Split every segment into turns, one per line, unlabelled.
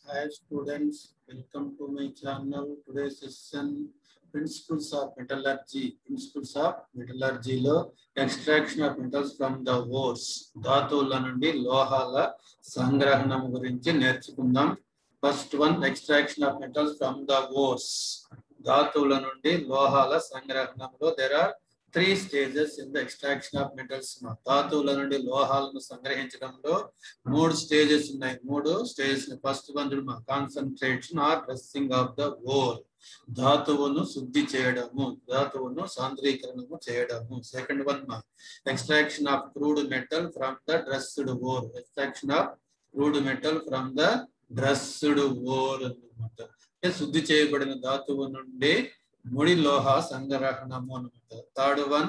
Hi students, welcome to my channel. Today's session principles of metallurgy. Principles of metallurgy లో extraction of metals from the ores. ధాతువుల నుండి లోహాల సంగ్రహణం గురించి నేర్చుకుందాం. First one extraction of metals from the ores ధాతువుల నుండి లోహాల సంగ్రహణంలో there are three stages in the extraction of metals ధాతువుల నుండి లోహాలను సంగ్రహించడంలో మూడు స్టేజెస్ ఉన్నాయి మూడు stages first one concentration or dressing of the ore ధాతువును శుద్ధి చేయడము ధాతువును సాంద్రీకరణము చేయడము second one extraction of crude metal from the dressed ore extraction of crude metal from the dressed ore అనమాట శుద్ధి చేయబడిన ధాతువు నుండి ముడి లోహ సంగ్రహణము అనమాట third one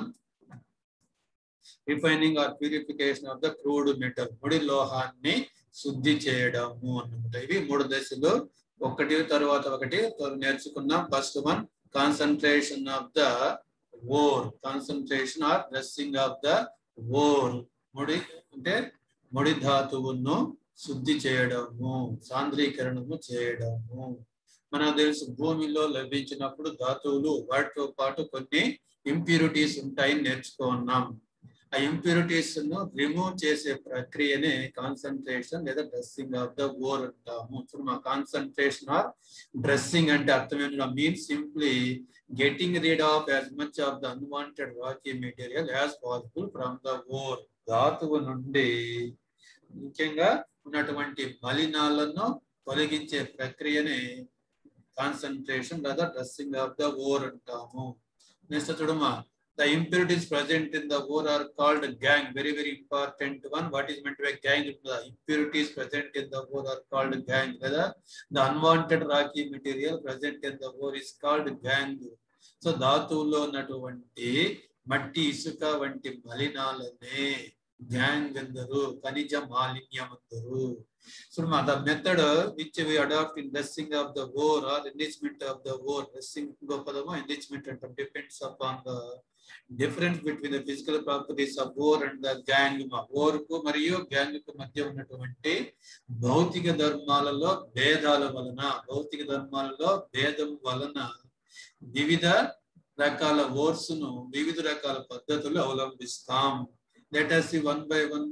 refining or purification of the crude metal ముడి లోహాన్ని శుద్ధి చేయడము అన్నమాట ఇవి మూడు దశలు ఒకటి తర్వాత ఒకటి నేర్చుకున్నాం first one concentration of the ore concentration or dressing of the ore ముడి అంటే ముడి ధాతువును శుద్ధి చేయడము సాంద్రీకరణము చేయడము మనకు తెలుసు భూమిలో లభించినప్పుడు ధాతువులు వాటితో పాటు కొన్ని ఇంప్యూరిటీస్ ఉంటాయని నేర్చుకున్నాం ఆ ఇంప్యూరిటీస్ ను రిమూవ్ చేసే ప్రక్రియనే కాన్సన్ట్రేషన్ లేదా డ్రెస్సింగ్ ఆఫ్ ద ఓర్ అంటాము ఇప్పుడు మా కాన్సన్ట్రేషన్ ఆర్ డ్రెస్సింగ్ అంటే అర్థమైన mean simply getting rid of as much of the unwanted rocky material as possible from the ore ధాతువు నుండి ముఖ్యంగా ఉన్నటువంటి మలినాలను తొలగించే ప్రక్రియనే కాన్సన్ట్రేషన్ లేదా డ్రెస్సింగ్ ఆఫ్ ద ఓర్ అంటాము నెక్స్ట్ చూడమా the impurities present in the ore are called gang very very important one what is meant by gang the impurities present in the ore are called gang లేదా the unwanted rocky material present in the ore is called gang so ధాతువులో ఉన్నటువంటి మట్టి ఇసుక వంటి మలినాలనే gang అందరు ఖనిజ మాలిన్యం అందరు so the method which we adopt in dressing of the ore or enrichment of the ore dressing ఇంకో పదము ఎన్రిచ్మెంట్ అంటాం depends upon the difference between the physical properties of ore and the gangue ore కు మరియు gang కు మధ్య ఉన్నటువంటి భౌతిక ధర్మాలలో భేదాల వలన భౌతిక ధర్మాలలో భేదం వలన వివిధ రకాల ఓర్స్ ను వివిధ రకాల పద్ధతులు అవలంబిస్తాం let us one by one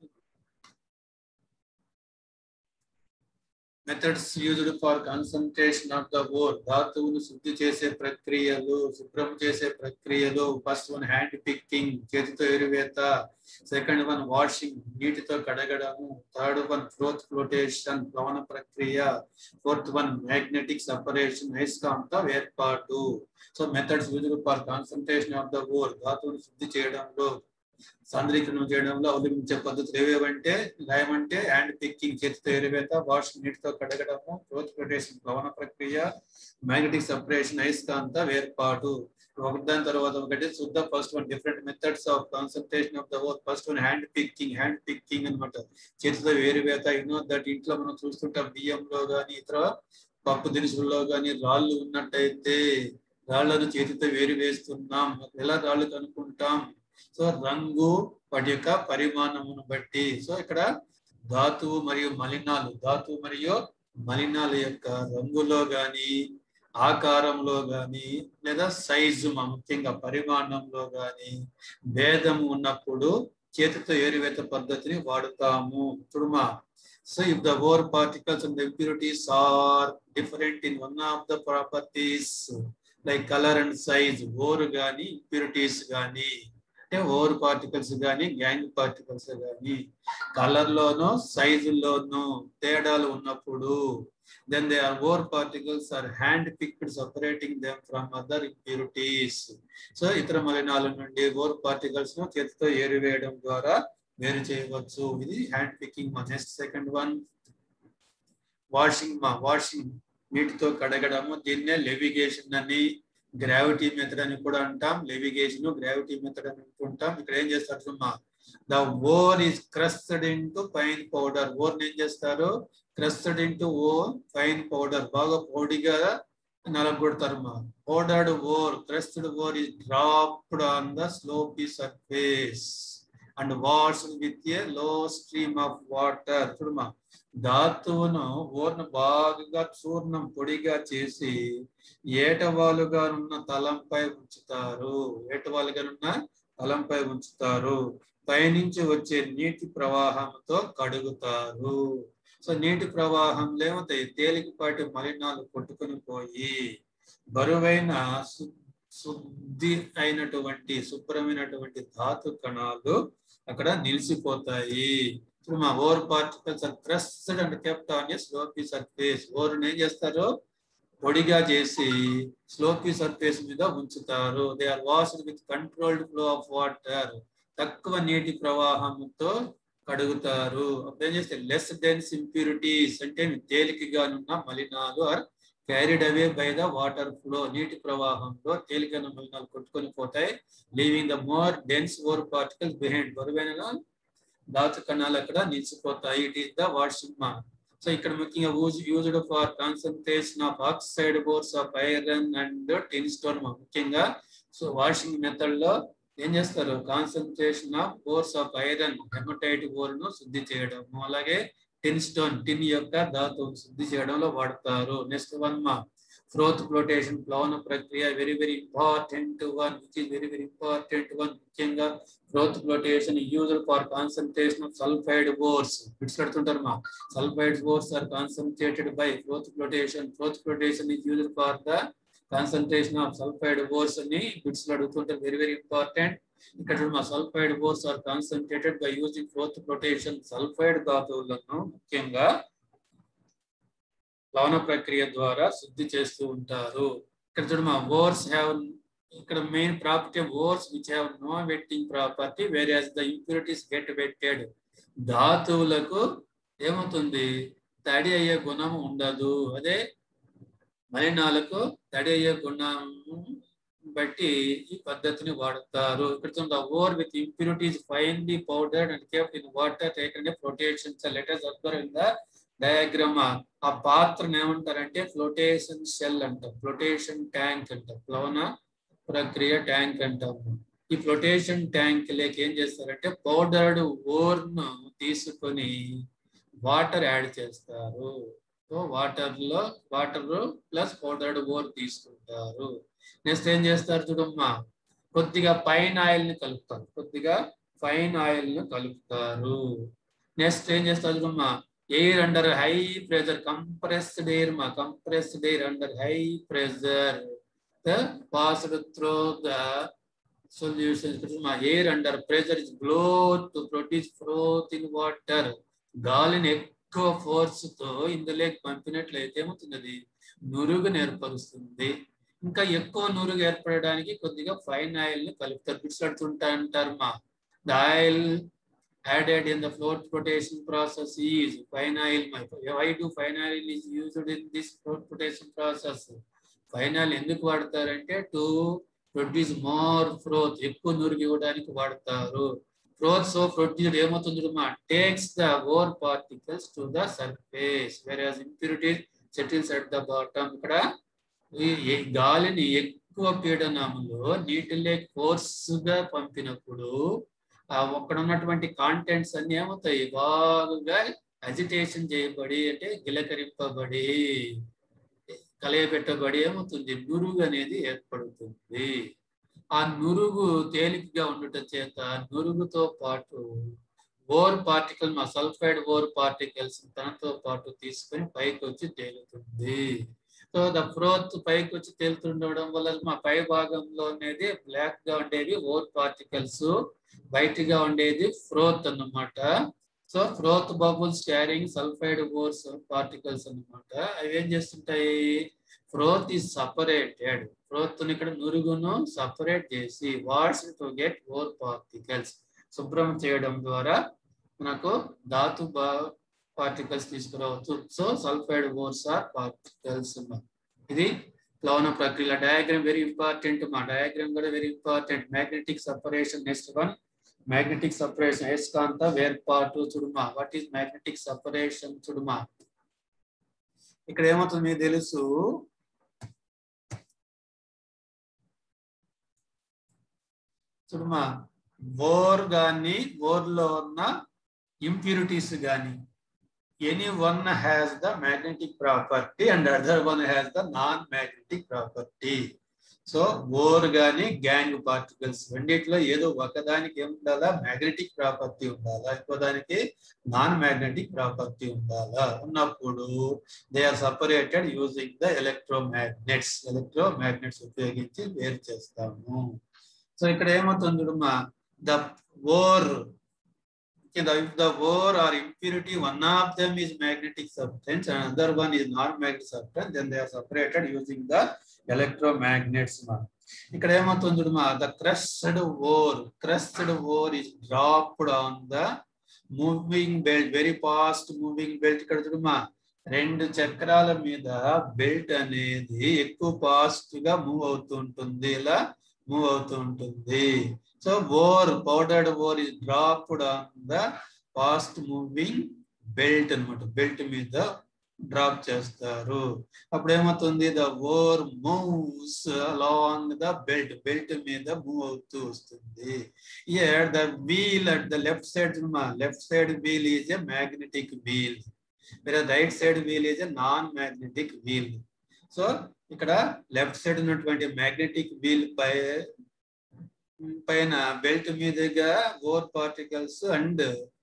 methods used for concentration of the ore ధాతువును శుద్ధి చేసే ప్రక్రియలు శుభ్రం చేసే ప్రక్రియలు ఫస్ట్ వన్ హ్యాండ్ పిక్కింగ్ చేతితో ఎరువేత సెకండ్ వన్ వాషింగ్ నీటితో కడగడము థర్డ్ వన్ ఫ్లోత్ ఫ్లోటేషన్ ప్లవన ప్రక్రియ ఫోర్త్ వన్ మ్యాగ్నెటిక్ సపరేషన్ అయస్కాంత ఏర్పాటు so methods used for concentration of the ore ధాతువును శుద్ధి చేయడంలో సాంద్రీకరణం చేయడంలో అవలంబించే పద్ధతులు ఏవేవంటే రాయమంటే హ్యాండ్ పిక్కింగ్ చేతితో ఎరువేత వాష్ నీటితో కడగడము గ్రోత్ ప్రొటేషన్ ప్లవన ప్రక్రియ మ్యాగ్నెటిక్ సపరేషన్ అయస్కాంత వేర్పాటు ఒకదాని తర్వాత ఒకటి శుద్ధ first one different methods of concentration of the work first one hand picking hand picking అనమాట చేతితో వేరువేత యూనో దట్ ఇంట్లో మనం చూస్తుంటాం బియ్యంలో కానీ ఇతర పప్పు దినుసుల్లో కానీ రాళ్ళు ఉన్నట్టయితే రాళ్లను చేతితో వేరు వేస్తున్నాం ఎలా రాళ్ళు కనుక్కుంటాం సో రంగు వాటి యొక్క పరిమాణమును బట్టి సో ఇక్కడ ధాతువు మరియు మలినాలు ధాతువు మరియు మలినాల యొక్క రంగులో గాని ఆకారంలో గాని లేదా సైజు ముఖ్యంగా పరిమాణంలో గాని భేదం ఉన్నప్పుడు చేతితో ఏరువేత పద్ధతిని వాడుతాము చూడమా so if the ore particles and impurities are different in one of the properties like colour and size ore గాని ఇంప్యూరిటీస్ గాని అంటే ఓవర్ పార్టికల్స్ కానీ గ్యాంగ్ పార్టికల్స్ కానీ కలర్ లోనో సైజుల్లోనూ తేడాలు ఉన్నప్పుడు then they are ore particles are hand picked separating them from other impurities so ఇతర మలినాల నుండి ఓవర్ పార్టికల్స్ ను చేతితో ఏరివేయడం ద్వారా వేరు చేయవచ్చు ఇది హ్యాండ్ పికింగ్ మా నెక్స్ట్ సెకండ్ వన్ వాషింగ్ మా వాషింగ్ నీటితో కడగడము దీన్నే లెవిగేషన్ అని గ్రావిటీ మెథడ్ అని కూడా అంటాం లెవిగేషన్ గ్రావిటీ మెథడ్ అని అంటుంటాం ఇక్కడ ఏం చేస్తారు సుమ్మా the ore is crushed into fine powder ore ఏం చేస్తారు క్రస్టెడ్ ఇంటూ ఓ ఫైన్ పౌడర్ బాగా పొడిగా నలగొడతారు మా powdered ore crushed ore is dropped on the slopy surface and washed with a low stream of water చూడమా ధాతువును ఓర్ను బాగా చూర్ణం పొడిగా చేసి ఏటవాలుగా ఉన్న తలంపై ఉంచుతారు ఏటవాలుగా ఉన్న తలంపై ఉంచుతారు పైనుంచి వచ్చే నీటి ప్రవాహంతో కడుగుతారు సో నీటి ప్రవాహంలో ఏమవుతాయి తేలికపాటి మలినాలు కొట్టుకుని పోయి బరువైన సు- శుద్ధి అయినటువంటి శుభ్రమైనటువంటి ధాతు కణాలు అక్కడ నిలిచిపోతాయి ఇప్పుడు మా ore particles are pressed and kept on a slopy surface ఓర్ని ఏం చేస్తారు పొడిగా చేసి స్లోపీ సర్ఫేస్ మీద ఉంచుతారు they are washed with controlled flow of water తక్కువ నీటి ప్రవాహంతో కడుగుతారు అప్పుడు ఏం చేస్తే లెస్ డెన్స్ ఇంప్యూరిటీస్ అంటే తేలికగా ఉన్న మలినాలు are carried away by the water flow నీటి ప్రవాహంలో తేలికైన మలినాలు కొట్టుకొని పోతాయి leaving the more dense ore particles behind బరువైన ధాతు కణాలు అక్కడ నిలిచిపోతాయి ఇట్ ఈస్ ద వాట్సిమా సో ఇక్కడ ముఖ్యంగా used for concentration of oxide ores of iron and tin stone ముఖ్యంగా సో వాషింగ్ మెథడ్ లో ఏం చేస్తారు concentration of ores of iron hematite ore ను శుద్ధి చేయడము అలాగే టిన్ స్టోన్ టిన్ యొక్క ధాతువును శుద్ధి చేయడంలో వాడతారు నెక్స్ట్ వన్ మా ఫ్రోత్ ఫ్లోటేషన్ ప్లవన ప్రక్రియ very very important one which is very very important one ముఖ్యంగా froth flotation used for concentration of sulphide ores bits పెడుతుంటారు మా sulphide ores are concentrated by froth flotation froth flotation is used for the concentration of sulphide ores అని bits లో అడుగుతుంటారు very very important ఇక్కడ మా sulphide ores are concentrated by using froth flotation sulphide ధాతువులను ముఖ్యంగా లవణ ప్రక్రియ ద్వారా శుద్ధి చేస్తూ ఉంటారు ఇక్కడ చూడమా ఓర్స్ హ్యావ్ ఇక్కడ main property ores which have no wetting property వేరే ద ఇంప్యూరిటీస్ గెట్ వెట్టెడ్ ధాతువులకు ఏమవుతుంది తడి అయ్యే గుణం ఉండదు అదే మలినాలకు తడి అయ్యే గుణం బట్టి ఈ పద్ధతిని వాడతారు ఇక్కడ చూడండి ore with impurities finely powdered and kept in water taken flotations letters observe in the diagram ఆ పాత్రను ఏమంటారంటే ఫ్లోటేషన్ షెల్ అంటాం ఫ్లోటేషన్ ట్యాంక్ అంటాం ప్లవన ప్రక్రియ ట్యాంక్ అంటాము ఈ ఫ్లోటేషన్ ట్యాంక్ లేక ఏం చేస్తారంటే పౌడర్డ్ ఓర్ ను తీసుకొని వాటర్ యాడ్ చేస్తారు సో వాటర్ లో వాటర్ ప్లస్ పౌడర్డ్ ఓర్ తీసుకుంటారు నెక్స్ట్ ఏం చేస్తారు చూడమ్మా కొద్దిగా పైన్ ఆయిల్ ని కలుపుతారు కొద్దిగా ఫైన్ ఆయిల్ ను కలుపుతారు నెక్స్ట్ ఏం చేస్తారు చూడమ్మా air under high pressure compressed air మా compressed air under high pressure passed through the solution మా air under pressure is blow to produce froth in water గాలిని ఎక్కువ ఫోర్స్ తో ఇందులోకి పంపినట్లయితే ఏమవుతుంది అది నురుగు ఏర్పరుస్తుంది ఇంకా ఎక్కువ నురుగు ఏర్పడడానికి కొద్దిగా ఫైన్ ఆయిల్ ని కలుపుతారు పిడిసడుతుంటా అంటారు మా the oil added in the float flotation process is phenyl. Why do phenyl is used in this float flotation process? Phenyl ఎందుకు వాడతారంటే టు ప్రొడ్యూస్ మోర్ ఫ్రోత్ ఎక్కువ నురుగు ఇవ్వడానికి వాడతారు ఫ్రోత్ సో ప్రొడ్యూస్ ఏమవుతుంది మా takes the ore particles to the surface వేరే impurities settles at the bottom ఇక్కడ ఈ గాలిని ఎక్కువ పీడనంలో నీటిలో ఫోర్స్ గా పంపినప్పుడు అక్కడ ఉన్నటువంటి కాంటెంట్స్ అన్ని ఏమవుతాయి బాగా అజిటేషన్ చేయబడి అంటే గిలకరింపబడి కలయబెట్టబడి ఏమవుతుంది నురుగు అనేది ఏర్పడుతుంది ఆ నురుగు తేలికగా ఉండటం చేత నురుగుతో పాటు ఓర్ పార్టికల్ మా సల్ఫైడ్ ఓర్ పార్టికల్స్ తనతో పాటు తీసుకొని పైకి వచ్చి తేలుతుంది సో ద ఫ్రోత్ పైకి వచ్చి తేలుతుండడం వల్ల మా పై భాగంలో అనేది బ్లాక్ గా ఉండేది ఓర్ పార్టికల్స్ వైట్ గా ఉండేది ఫ్రోత్ అన్నమాట so froth bubbles carrying sulphide ores particles అన్నమాట అవి ఏం చేస్తుంటాయి ఫ్రోత్ ఈస్ సపరేటెడ్ ఫ్రోత్ ఇక్కడ నురుగును సపరేట్ చేసి వాట్స్ టు గెట్ ఓర్ పార్టికల్స్ శుభ్రం చేయడం ద్వారా మనకు ధాతు పార్టికల్స్ తీసుకురావచ్చు so sulphide ores or particles ఇది ప్లవన ప్రక్రియ డయాగ్రామ్ వెరీ ఇంపార్టెంట్ మా డయాగ్రామ్ కూడా very important magnetic separation next one magnetic separation అయస్కాంత వేర్పాటు చుడుమా వాట్ ఈస్ మ్యాగ్నెటిక్ సపరేషన్ చుడుమా ఇక్కడ ఏమవుతుంది మీకు తెలుసు చూడమా ఓర్ కానీ ఓర్లో ఉన్న ఇంప్యూరిటీస్ కానీ any one has the magnetic property and other one has the non magnetic property so ore గాని గ్యాంగ్ పార్టికల్స్ రెండిట్లో ఏదో ఒకదానికి ఏం ఉండాలా మ్యాగ్నెటిక్ ప్రాపర్టీ ఉండాలా ఇంకో దానికి నాన్ మ్యాగ్నెటిక్ ప్రాపర్టీ ఉండాలా ఉన్నప్పుడు they are separated using the electromagnets electromagnets ఉపయోగించి వేరు చేస్తాము సో ఇక్కడ ఏమవుతుంది చూడమ్మా the ore if the ore or impurity, one of them is magnetic substance and another one is non-magnetic substance, then they are separated using the electromagnets. ఇక్కడ ఏమవుతుంది చూడమా the crushed ore crushed ore is dropped on the moving belt very fast moving belt ఇక్కడ చూడమా రెండు చక్రాల మీద belt అనేది ఎక్కువ ఫాస్ట్ గా మూవ్ అవుతూ ఉంటుంది ఇలా మూవ్ అవుతూ ఉంటుంది so ore powdered ore is dropped on the fast moving belt అనమాట బెల్ట్ మీద డ్రాప్ చేస్తారు అప్పుడు ఏమవుతుంది the ore moves along the belt belt మీద మూవ్ అవుతూ వస్తుంది here the wheel at the left side left side wheel is a magnetic wheel వేరే right side wheel is a non magnetic wheel so ఇక్కడ left side ఉన్నటువంటి magnetic wheel పై పైన belt మీదుగా ore particles and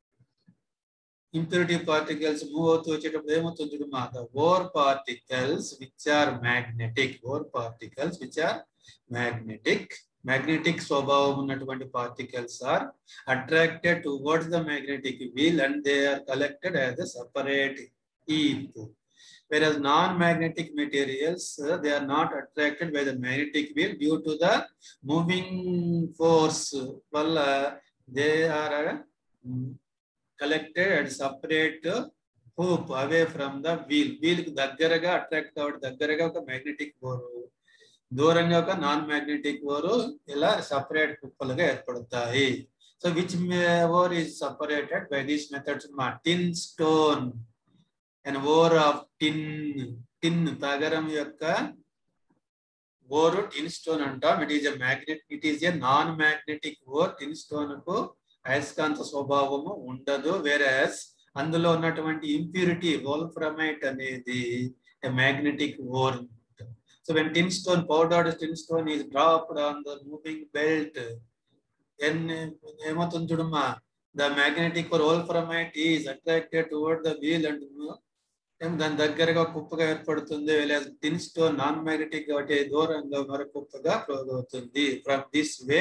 impurity particles move అవుతూ వచ్చేటప్పుడు ఏమవుతుంది చూడమా the ore particles which are magnetic ore particles which are magnetic magnetic స్వభావం ఉన్నటువంటి particles are attracted towards the magnetic wheel and they are collected as a separate heap whereas non-magnetic materials uh, they are not attracted by the magnetic wheel due to the moving force well uh, they are uh, collected and separate hoop away from the wheel wheel కి దగ్గరగా attract కావడం దగ్గరగా ఒక magnetic ore దూరంగా ఒక non magnetic ore ఇలా separate కుప్పలుగా ఏర్పడతాయి so which ore is separated by these methods మా tin stone and ore of tin tin తగరం యొక్క ఓరు టిన్ స్టోన్ అంటాం it is a magnet it is a non magnetic ore tin stone కు అయస్కాంత స్వభావము ఉండదు వేరేస్ అందులో ఉన్నటువంటి ఇంప్యూరిటీ వోల్ఫ్రమైట్ అనేది magnetic ore so when tin stone powdered tin stone is dropped on the moving belt ఎన్ ఏమవుతుంది చూడమ్మా the magnetic wolframite is attracted toward the wheel and దాని దగ్గరగా కుప్పగా ఏర్పడుతుంది టిన్ స్టోన్ నాన్ మ్యాగ్నెటిక్ కాబట్టి దూరంగా మరొక కుప్పగా ఫ్లోగ్ అవుతుంది from this way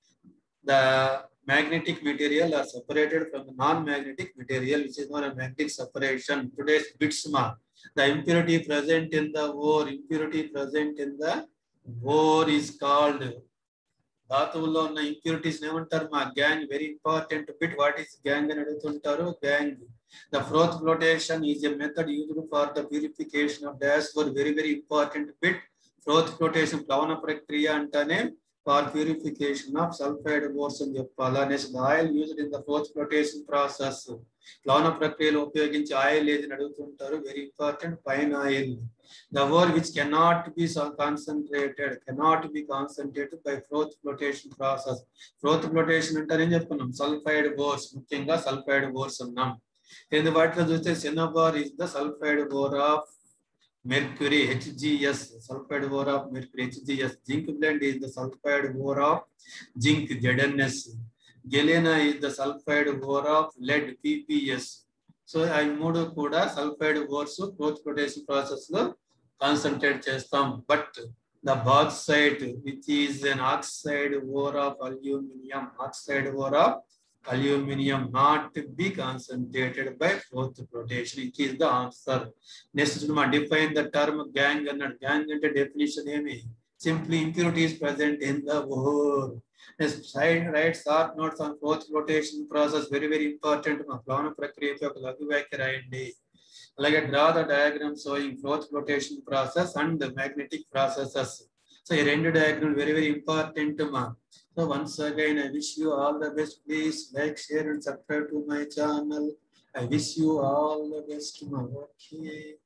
the magnetic material are separated from the non-magnetic material, which is known as magnetic separation. Today's bitsma, the impurity present in the ore, impurity present in the ore is called ధాతువుల్లో ఉన్న impurities ఏమంటారు మా gangue very important bit what is gangue అని అడుగుతుంటారు gangue the froth flotation is a method used for the purification of dash for very very important bit froth flotation ప్లవన ప్రక్రియ అంటేనే for purification of sulphide ores అని చెప్పాలా next oil used in the froth flotation process ప్లవన ప్రక్రియలో ఉపయోగించి oil ఏది అడుగుతుంటారు very important pine oil the ore which cannot be concentrated cannot be concentrated by froth flotation process froth flotation అంటే ఏం చెప్పుకున్నాం సల్ఫైడ్ బోర్స్ ముఖ్యంగా సల్ఫైడ్ బోర్స్ ఉన్నాం కింద వాటిలో చూస్తే cinnabar is the sulphide ore of mercury hgs sulfide ore of mercury hgs zinc blend is the sulfide ore of zinc zns galena is the sulfide ore of lead pps so అవి మూడు కూడా sulphide ores froth flotation process లో concentrate చేస్తాం but the bauxite which is an oxide ore of aluminium oxide ore of aluminium not be concentrated by froth flotation it is the answer next మా define the term gangue అన్నాడు gangue అంటే definition ఏమి simply impurities present in the ore సైడ్ write short notes on froth flotation process very very important మా ప్లవన ప్రక్రియకి ఒక లఘు వ్యాఖ్య రాయండి అలాగే draw the diagram showing froth flotation process and magnetic processes so ఈ రెండు డయాగ్రామ్ వెరీ వెరీ ఇంపార్టెంట్ మా so once again I wish you all the best please like share and subscribe to my channel I wish you all the best మా okay